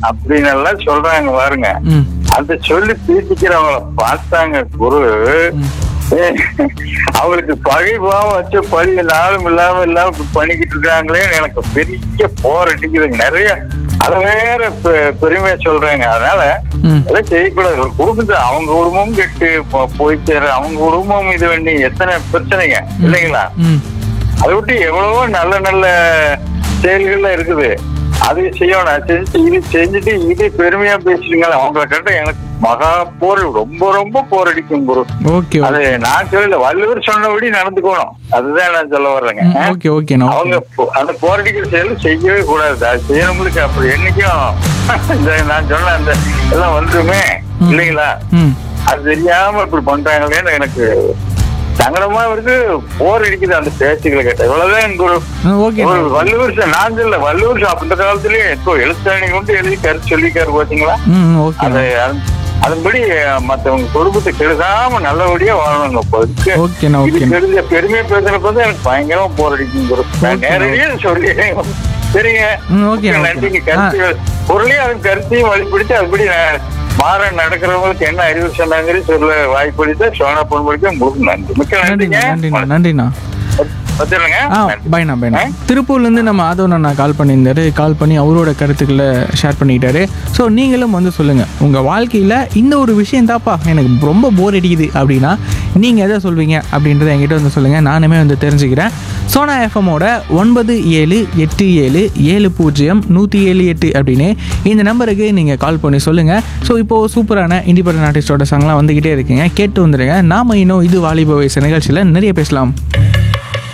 அப்படின்னு எல்லாம் சொல்றாங்க பாருங்க ம் அந்த சொல்லி பீத்திக்கிறவங்கள பார்த்தாங்க குரு அவங்களுக்கு பழி பாவம் வச்சு பழி நாளும் இல்லாம இல்லாம இப்படி பண்ணிக்கிட்டு இருக்காங்களேன்னு எனக்கு பெரிய போர் அடிக்குதுங்க நிறைய அதை வேற பெ- பெருமையா சொல்றாங்க அதனால ம் அதெல்லாம் செய்யக்கூடாது ஒரு குடும்பத்தை அவங்க குடும்பமும் கெட்டு போ- போய் சேர அவங்க குடும்பம் இது பண்ணி எத்தனை பிரச்சனைங்க இல்லைங்களா ம் அதை விட்டு எவ்வளவோ நல்ல நல்ல செயல்கள்லாம் இருக்குது அது செய்யணும் செஞ்சு இது செஞ்சுட்டு இது பெருமையா பேசுறீங்களா அவங்களை கேட்ட எனக்கு மகா போர் ரொம்ப ரொம்ப போர் அடிக்கும் குரு ஓகே அது நான் சொல்லல வள்ளுவர் சொன்னபடி நடந்துக்கணும் அதுதான் நான் சொல்ல வர்றேங்க ஓகே ஓகேண்ணா அவங்க போ- அந்த போரடிக்கிற செயல் செய்யவே கூடாது அது செய்யறவங்களுக்கு அப்படி என்னைக்கும் இந்த நான் சொன்ன அந்த எல்லாம் வந்துருமே இல்லைங்களா ம் அது தெரியாம இப்படி பண்றாங்களேன்னு எனக்கு சங்கடமா இருக்கு போர் அடிக்குது அந்த பேச்சுக்களை கேட்ட இவ்வளவுதான் குரு ஓகே ஒரு வள்ளுவர் சார் நான் சொல்ல வள்ளுவர் சார் அந்த காலத்திலேயே இப்போ எழுத்தாணி கொண்டு எழுதி கருத்து சொல்லிக்காரு பாத்தீங்களா ம் ஓகே அது அது- அதன்படி மத்தவங்க குடும்பத்தை கெடுக்காம நல்லபடியா வாழணுங்க இப்போ இதுக்கு ஓகேண்ணா இது ஓகேண்ணா தெரிஞ்ச பெருமையை பேசுறப்ப தான் எனக்கு பயங்கரமா போர் அடிக்கும் குரு நான் Okay. நேரடியா சொல்லி சரிங்க ம், okay, okay. நன்றிங்க கருத்து பொருளையும் அது கருத்தையும் வழிபிடிச்சு அதுபடி நான் மாற நடக்கிறவங்களுக்கு என்ன அறிவு சொன்னாங்க சொல்ல வாய்ப்பளித்த சோனா பொன்மொழிக்கு உங்களுக்கு நன்றி மிக்க நன்றிண்ணா நன்றிங்க நன்றிண்ணா நன்றிண்ணா வச்சிருங்க ஆ பைண்ணா பைண்ணா திருப்பூர்லேருந்து நம்ம ஆதவன் அண்ணா கால் பண்ணியிருந்தாரு கால் பண்ணி அவரோட கருத்துக்களை ஷேர் பண்ணிக்கிட்டாரு ஸோ நீங்களும் வந்து சொல்லுங்கள் உங்கள் வாழ்க்கையில் இந்த ஒரு விஷயம் தாப்பா எனக்கு ரொம்ப போர் அடிக்குது அப்படின்னா நீங்கள் எதை சொல்வீங்க அப்படின்றத என்கிட்ட வந்து சொல்லுங்கள் நானுமே வந்து தெரிஞ்சுக்கிறேன் சோனா எஃப்எம்மோட ஒன்பது ஏழு எட்டு ஏழு ஏழு பூஜ்ஜியம் நூற்றி ஏழு எட்டு அப்படின்னு இந்த நம்பருக்கு நீங்கள் கால் பண்ணி சொல்லுங்கள் ஸோ இப்போது சூப்பரான இண்டிபெண்டன்ட் ஆர்டிஸ்டோட சாங்லாம் வந்துக்கிட்டே இருக்கீங்க கேட்டு வந்துடுங்க நாம இன்னும் இது வாலிப வயசு நிகழ்ச்சியில் நிறைய பேசலாம்